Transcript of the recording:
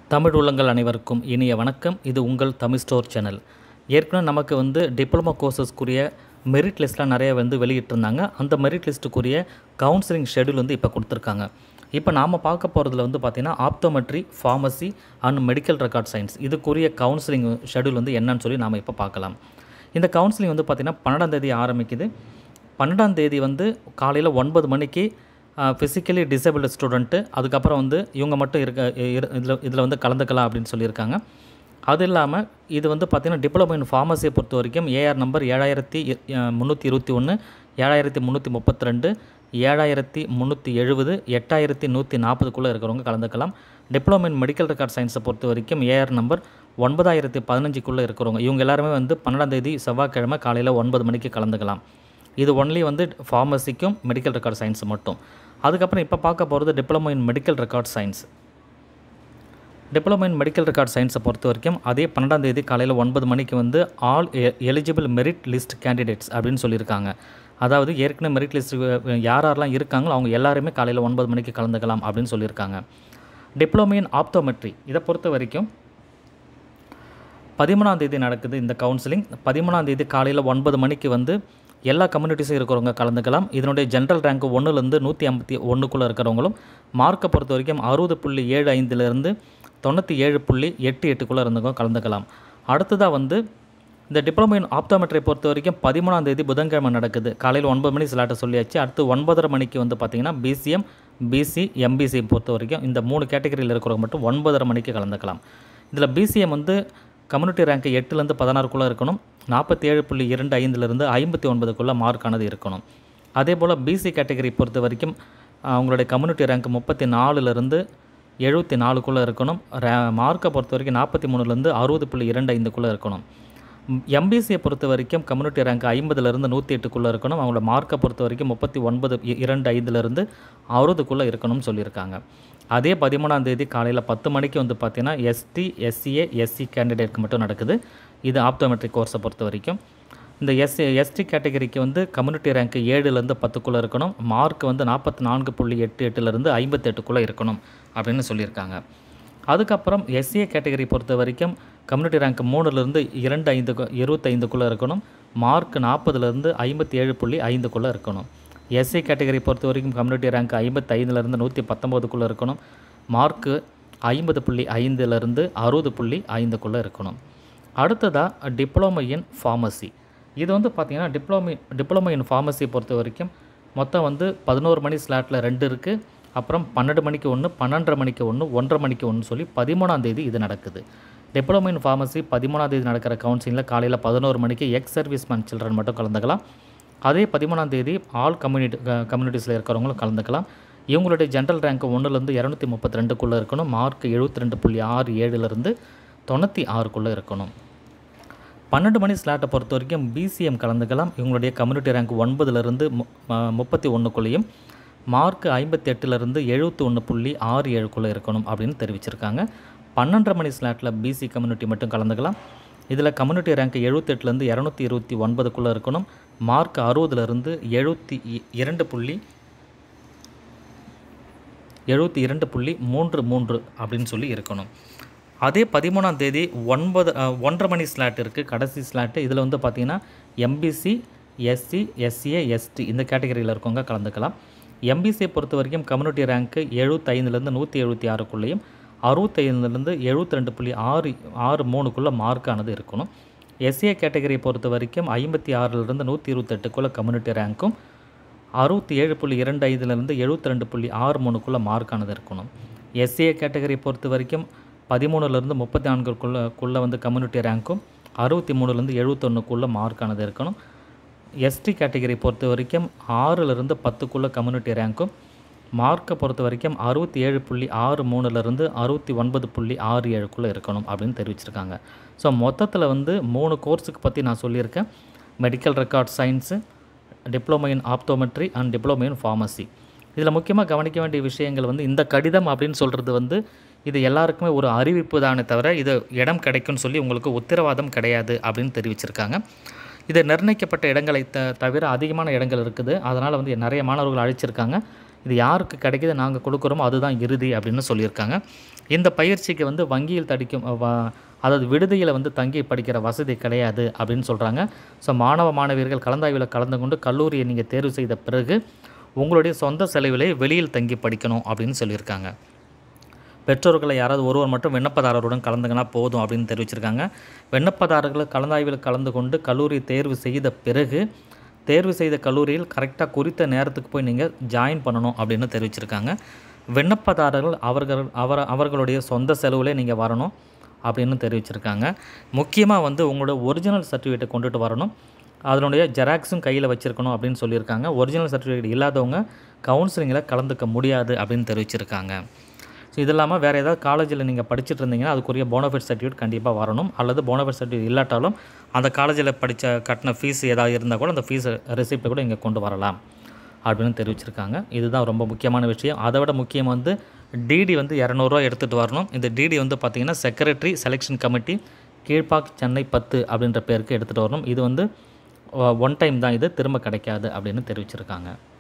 தமிழ் உள்ளங்கள் அனைவருக்கும் இனிய வணக்கம் இது உங்கள் தமிழ் ஸ்டோர் சேனல் ஏற்கனவே நமக்கு வந்து டிப்ளமோ கோர்சஸ்க்குரிய மெரிட் லிஸ்ட்லாம் நிறைய வந்து வெளியிட்டிருந்தாங்க அந்த மெரிட் லிஸ்ட்டுக்குரிய கவுன்சிலிங் ஷெடியூல் வந்து இப்போ கொடுத்துருக்காங்க இப்போ நாம் பார்க்க போகிறதுல வந்து பார்த்திங்கன்னா optometry pharmacy and medical record science இதுக்குரிய கவுன்சிலிங் ஷெடியூல் வந்து என்னன்னு சொல்லி நாம் இப்போ பார்க்கலாம் இந்த கவுன்சிலிங் வந்து பார்த்திங்கன்னா பன்னெண்டாம் தேதி ஆரம்பிக்குது பன்னெண்டாம் தேதி வந்து காலையில் ஒன்பது மணிக்கு ஃபிசிக்கலி டிசேபிள்டு ஸ்டூடெண்ட்டு அதுக்கப்புறம் வந்து இவங்க மட்டும் இருக்க இதில் இதில் வந்து கலந்துக்கலாம் அப்படின்னு சொல்லியிருக்காங்க அது இல்லாமல் இது வந்து பார்த்திங்கன்னா டிப்ளமோ இன் ஃபார்மசியை பொறுத்த வரைக்கும் ஏஆர் நம்பர் ஏழாயிரத்தி முந்நூற்றி இருபத்தி ஒன்று ஏழாயிரத்தி முந்நூற்றி முப்பத்தி ரெண்டு ஏழாயிரத்தி முந்நூற்றி எழுபது எட்டாயிரத்தி நூற்றி நாற்பதுக்குள்ளே இருக்கிறவங்க கலந்துக்கலாம் டிப்ளமோ இன் மெடிக்கல் ரெக்கார்ட் சயின்ஸை பொறுத்த வரைக்கும் ஏஆர் நம்பர் ஒன்பதாயிரத்தி பதினஞ்சுக்குள்ளே இருக்கிறவங்க இவங்க எல்லாருமே வந்து பன்னெண்டாம் தேதி செவ்வாய்க்கிழமை காலையில் ஒன்பது மணிக்கு கலந்துக்கலாம் இது ஒன்லி வந்து ஃபார்மசிக்கும் மெடிக்கல் ரெக்கார்ட் சயின்ஸ் மட்டும் அதுக்கப்புறம் இப்போ பார்க்க போகிறது diploma in medical record science diploma in medical record சயின்ஸை பொறுத்த வரைக்கும் அதே பன்னெண்டாம் தேதி காலையில் ஒன்பது மணிக்கு வந்து all eligible merit list candidates அப்படின்னு சொல்லியிருக்காங்க அதாவது ஏற்கனவே மெரிட் லிஸ்ட் யார் யாரெல்லாம் இருக்காங்களோ அவங்க எல்லாருமே காலையில் ஒன்பது மணிக்கு கலந்துக்கலாம் அப்படின்னு சொல்லியிருக்காங்க டிப்ளமோ இன் ஆப்தோமெட்ரி இதை பொறுத்த வரைக்கும் பதிமூணாம் தேதி நடக்குது இந்த கவுன்சிலிங் பதிமூணாம் தேதி காலையில் ஒன்பது மணிக்கு வந்து எல்லா கம்யூனிட்டிஸும் இருக்கிறவங்க கலந்துக்கலாம் இதனுடைய ஜென்ரல் ரேங்க் ஒன்றுலேருந்து நூற்றி ஐம்பத்தி ஒன்றுக்குள்ளே இருக்கிறவங்களும் மார்க்கை பொறுத்த வரைக்கும் அறுபது புள்ளி ஏழு ஐந்துலேருந்து தொண்ணூற்றி ஏழு புள்ளி எட்டு எட்டுக்குள்ளே இருந்தவங்க கலந்துக்கலாம் அடுத்ததாக வந்து இந்த டிப்ளமோ இன் ஆப்தோமெட்ரி பொறுத்த வரைக்கும் பதிமூணாம் தேதி புதன்கிழமை நடக்குது காலையில் ஒன்பது மணி ஸ்லாட்டை சொல்லியாச்சு அடுத்து ஒன்பதரை மணிக்கு வந்து பார்த்திங்கன்னா பிசிஎம் பிசி எம்பிசி பொறுத்த வரைக்கும் இந்த மூணு கேட்டகரியில் இருக்கிறவங்க மட்டும் ஒன்பதரை மணிக்கு கலந்துக்கலாம் இதில் பிசிஎம் வந்து கம்யூனிட்டி ரேங்க் எட்டுலேருந்து பதினாறுக்குள்ளே இருக்கணும் நாற்பத்தி ஏழு புள்ளி இரண்டு ஐந்துலேருந்து ஐம்பத்தி ஒன்பதுக்குள்ளே மார்க்கானது இருக்கணும் அதே போல் பிசி கேட்டகரி பொறுத்த வரைக்கும் அவங்களுடைய கம்யூனிட்டி ரேங்க் முப்பத்தி நாலுலேருந்து எழுபத்தி நாலுக்குள்ளே இருக்கணும் ரே மார்க்கை பொறுத்த வரைக்கும் நாற்பத்தி மூணுலேருந்து அறுபது புள்ளி இரண்டு ஐந்துக்குள்ளே இருக்கணும் எம்பிசியை பொறுத்த வரைக்கும் கம்யூனிட்டி ரேங்க் ஐம்பதுலேருந்து நூற்றி எட்டுக்குள்ளே இருக்கணும் அவங்களோட மார்க்கை பொறுத்த வரைக்கும் முப்பத்தி ஒன்பது இரண்டு ஐந்துலேருந்து அறுபதுக்குள்ளே இருக்கணும்னு சொல்லியிருக்காங்க அதே பதிமூணாம் தேதி காலையில் பத்து மணிக்கு வந்து பார்த்திங்கன்னா எஸ்டி எஸ்சிஏ எஸ்சி கேண்டிடேட்க்கு மட்டும் நடக்குது இது ஆப்டோமெட்ரிக் கோர்ஸை பொறுத்த வரைக்கும் இந்த எஸ்சி எஸ்டி கேட்டகரிக்கு வந்து கம்யூனிட்டி ரேங்க் ஏழுலேருந்து பத்துக்குள்ளே இருக்கணும் மார்க் வந்து நாற்பத்தி நான்கு புள்ளி எட்டு எட்டுலேருந்து ஐம்பத்தெட்டுக்குள்ளே இருக்கணும் அப்படின்னு சொல்லியிருக்காங்க அதுக்கப்புறம் எஸ்சிஏ கேட்டகரி பொறுத்த வரைக்கும் கம்யூனிட்டி ரேங்க் மூணுலேருந்து இரண்டு ஐந்து இருபத்தைந்துக்குள்ளே இருக்கணும் மார்க் நாற்பதுலேருந்து ஐம்பத்தி ஏழு புள்ளி ஐந்துக்குள்ளே இருக்கணும் எஸ்சி கேட்டகரி பொறுத்த வரைக்கும் கம்யூனிட்டி ரேங்க் ஐம்பத்தைந்துலேருந்து நூற்றி பத்தொம்போதுக்குள்ளே இருக்கணும் மார்க்கு ஐம்பது புள்ளி ஐந்துலேருந்து அறுபது புள்ளி ஐந்துக்குள்ளே இருக்கணும் அடுத்ததாக டிப்ளமோ இன் ஃபார்மசி இது வந்து பார்த்திங்கன்னா டிப்ளமோ டிப்ளமோ இன் ஃபார்மசி பொறுத்த வரைக்கும் மொத்தம் வந்து பதினோரு மணி ஸ்லாட்டில் ரெண்டு இருக்குது அப்புறம் பன்னெண்டு மணிக்கு ஒன்று பன்னெண்டரை மணிக்கு ஒன்று ஒன்றரை மணிக்கு ஒன்று சொல்லி பதிமூணாம் தேதி இது நடக்குது டிப்ளமோ இன் ஃபார்மசி பதிமூணாம் தேதி நடக்கிற கவுன்சிலிங்கில் காலையில் பதினோரு மணிக்கு எக்ஸ் சர்வீஸ்மேன் சில்ட்ரன் மட்டும் கலந்துக்கலாம் அதே பதிமூணாம் தேதி ஆல் கம்யூனிட்டி கம்யூனிட்டிஸில் இருக்கிறவங்களும் கலந்துக்கலாம் இவங்களுடைய ஜென்ரல் ரேங்க் ஒன்றுலேருந்து இரநூத்தி முப்பத்தி ரெண்டுக்குள்ளே இருக்கணும் மார்க் எழுபத்தி ரெண்டு புள்ளி ஆறு ஏழுலேருந்து தொண்ணூற்றி ஆறுக்குள்ளே இருக்கணும் பன்னெண்டு மணி ஸ்லாட்டை பொறுத்த வரைக்கும் பிசிஎம் கலந்துக்கலாம் இவங்களுடைய கம்யூனிட்டி ரேங்க் ஒன்பதுலேருந்து முப்பத்தி ஒன்றுக்குள்ளேயும் மார்க் ஐம்பத்தி எட்டுலேருந்து எழுபத்தி ஒன்று புள்ளி ஆறு ஏழுக்குள்ளே இருக்கணும் அப்படின்னு தெரிவிச்சிருக்காங்க பன்னெண்டரை மணி ஸ்லாட்டில் பிசி கம்யூனிட்டி மட்டும் கலந்துக்கலாம் இதில் கம்யூனிட்டி ரேங்க் எழுபத்தெட்டுலேருந்து இரநூத்தி இருபத்தி ஒன்பதுக்குள்ளே இருக்கணும் மார்க் அறுபதுலேருந்து எழுபத்தி இரண்டு புள்ளி எழுபத்தி இரண்டு புள்ளி மூன்று மூன்று அப்படின்னு சொல்லி இருக்கணும் அதே பதிமூணாம் தேதி ஒன்பது ஒன்றரை மணி ஸ்லாட் இருக்குது கடைசி ஸ்லாட்டு இதில் வந்து பார்த்திங்கன்னா எம்பிசி எஸ்சி எஸ்சிஏ எஸ்டி இந்த கேட்டகரியில் இருக்கவங்க கலந்துக்கலாம் எம்பிசியை பொறுத்த வரைக்கும் கம்யூனிட்டி ரேங்க்கு எழுபத்தைந்துலேருந்து நூற்றி எழுபத்தி ஆறுக்குள்ளேயும் அறுபத்தைந்துலேருந்து எழுபத்தி ரெண்டு புள்ளி ஆறு ஆறு மூணுக்குள்ளே மார்க்கானது இருக்கணும் எஸ்சிஏ கேட்டகரியை பொறுத்த வரைக்கும் ஐம்பத்தி ஆறுலேருந்து நூற்றி இருபத்தெட்டுக்குள்ளே கம்யூனிட்டி ரேங்க்கும் அறுபத்தி ஏழு புள்ளி இரண்டு ஐந்துலேருந்து எழுபத்தி ரெண்டு புள்ளி ஆறு மூணுக்குள்ளே மார்க்கானது இருக்கணும் எஸ்சிஏ கேட்டகரியை பொறுத்த வரைக்கும் பதிமூணுலேருந்து முப்பத்தி நான்குக்குள்ளே குள்ளே வந்து கம்யூனிட்டி ரேங்க்கும் அறுபத்தி மூணுலேருந்து எழுபத்தொன்றுக்குள்ளே மார்க்கானது இருக்கணும் எஸ்டி கேட்டகரி பொறுத்த வரைக்கும் ஆறுலேருந்து பத்துக்குள்ளே கம்யூனிட்டி ரேங்க்கும் மார்க்கை பொறுத்த வரைக்கும் அறுபத்தி ஏழு புள்ளி ஆறு மூணுலேருந்து அறுபத்தி ஒன்பது புள்ளி ஆறு ஏழுக்குள்ளே இருக்கணும் அப்படின்னு தெரிவிச்சிருக்காங்க ஸோ மொத்தத்தில் வந்து மூணு கோர்ஸுக்கு பற்றி நான் சொல்லியிருக்கேன் medical record science diploma in optometry and diploma in pharmacy இதில் முக்கியமாக கவனிக்க வேண்டிய விஷயங்கள் வந்து இந்த கடிதம் அப்படின்னு சொல்கிறது வந்து இது எல்லாருக்குமே ஒரு அறிவிப்பு தானே தவிர இது இடம் கிடைக்கும்னு சொல்லி உங்களுக்கு உத்தரவாதம் கிடையாது அப்படின்னு தெரிவிச்சிருக்காங்க இது நிர்ணயிக்கப்பட்ட இடங்களை த தவிர அதிகமான இடங்கள் இருக்குது அதனால் வந்து நிறைய மாணவர்கள் அழைச்சிருக்காங்க இது யாருக்கு கிடைக்குது நாங்கள் கொடுக்குறோமோ அதுதான் இறுதி அப்படின்னு சொல்லியிருக்காங்க இந்த பயிற்சிக்கு வந்து வங்கியில் தடிக்கும் வ- அதாவது விடுதியில் வந்து தங்கி படிக்கிற வசதி கிடையாது அப்படின்னு சொல்கிறாங்க ஸோ மாணவ மாணவியர்கள் கலந்தாய்வில் கலந்து கொண்டு கல்லூரியை நீங்கள் தேர்வு செய்த பிறகு உங்களுடைய சொந்த செலவிலே வெளியில் தங்கி படிக்கணும் அப்படின்னு சொல்லியிருக்காங்க பெற்றோர்களை யாராவது ஒருவர் மட்டும் விண்ணப்பதாரருடன் கலந்துக்கினா போதும் அப்படின்னு தெரிவிச்சிருக்காங்க விண்ணப்பதாரர்கள் கலந்தாய்வில் கலந்து கொண்டு கல்லூரி தேர்வு செய்த பிறகு தேர்வு செய்த கல்லூரியில் கரெக்டாக குறித்த நேரத்துக்கு போய் நீங்கள் ஜாயின் பண்ணணும் அப்படின்னு தெரிவிச்சிருக்காங்க விண்ணப்பதாரர்கள் அவர்கள் அவர் அவர்களுடைய சொந்த செலவுலே நீங்கள் வரணும் அப்படின்னு தெரிவிச்சிருக்காங்க முக்கியமாக வந்து உங்களோட ஒரிஜினல் சர்டிஃபிகேட்டை கொண்டுட்டு வரணும் அதனுடைய ஜெராக்ஸும் கையில் வச்சுருக்கணும் அப்படின்னு சொல்லியிருக்காங்க ஒரிஜினல் சர்டிஃபிகேட் இல்லாதவங்க கவுன்சிலிங்கில் கலந்துக்க முடியாது அப்படின்னு தெரிவிச்சிருக்காங்க ஸோ இது இல்லாமல் வேறு ஏதாவது காலேஜில் நீங்கள் படிச்சுட்டு இருந்தீங்கன்னா அதுக்குரிய போனஃபைட் சர்டிஃபிகேட் கண்டிப்பாக வரணும் அல்லது போனஃபைட் சர்டிஃபிகேட் இல்லாட்டாலும் அந்த காலேஜில் படித்த கட்டின ஃபீஸ் ஏதாவது இருந்தால் கூட அந்த ஃபீஸ் ரெசிப்ட்டை கூட இங்கே கொண்டு வரலாம் அப்படின்னு தெரிவிச்சிருக்காங்க இதுதான் ரொம்ப முக்கியமான விஷயம் அதை விட முக்கியம் வந்து டிடி வந்து இரநூறுவா எடுத்துகிட்டு வரணும் இந்த டிடி வந்து பார்த்திங்கன்னா secretary selection committee Kilpauk Chennai பத்து அப்படின்ற பேருக்கு எடுத்துகிட்டு வரணும் இது வந்து ஒன் டைம் தான் இது திரும்ப கிடைக்காது அப்படின்னு தெரிவிச்சிருக்காங்க